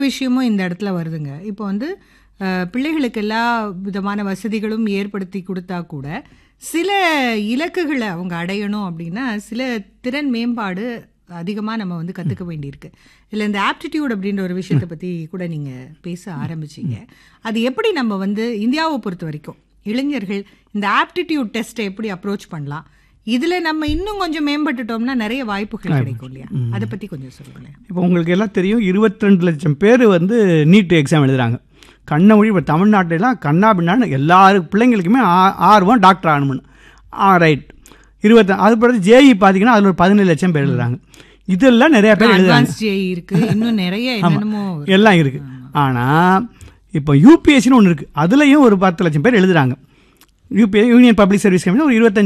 விஷயமும் இந்த இடத்துல வருதுங்க இப்போ வந்து அஹ், பிள்ளைகளுக்கு எல்லா விதமான வசதிகளும் ஏற்படுத்தி கொடுத்தா கூட சில இலக்குகளை அவங்க அடையணும் அப்படின்னா சில திறன் மேம்பாடு அதிகமாக நம்ம வந்து கற்றுக்க வேண்டியிருக்கு இல்லை இந்த ஆப்டிடியூட் அப்படின்ற ஒரு விஷயத்தை பற்றி கூட நீங்கள் பேச ஆரம்பிச்சீங்க அது எப்படி நம்ம வந்து இந்தியாவை பொறுத்த வரைக்கும் இளைஞர்கள் இந்த ஆப்டிடியூட் டெஸ்ட்டை எப்படி அப்ரோச் பண்ணலாம் இதில் நம்ம இன்னும் கொஞ்சம் மேம்பட்டுட்டோம்னா நிறைய வாய்ப்புகள் கிடைக்கும் இல்லையா அதை பற்றி கொஞ்சம் சொல்லுங்களேன் இப்போ உங்களுக்கு எல்லாம் தெரியும் 22 லட்சம் பேர் வந்து நீட் எக்ஸாம் எழுதுறாங்க கண்ணை மொழி இப்போ தமிழ்நாட்டிலாம் கண்ணா பின்னான்னு எல்லாரு பிள்ளைங்களுக்குமே ஆ- ஆர்வம் டாக்டர் ஆகணும்னு ஆ ரைட் இருபத்தி அது பிறகு ஜேஇ பார்த்தீங்கன்னா அதில் ஒரு பதினேழு லட்சம் பேர் எழுதுறாங்க இதெல்லாம் நிறைய பேர் எழுதுறாங்க அட்வான்ஸ் ஜே இருக்கு இன்னும் நிறைய என்னென்னமோ எல்லாம் இருக்குது ஆனால் இப்போ யூபிஎஸ்சின்னு ஒன்று இருக்குது அதுலேயும் ஒரு பத்து லட்சம் பேர் எழுதுறாங்க UPS union public service commission ஒரு இருபத்தஞ்சு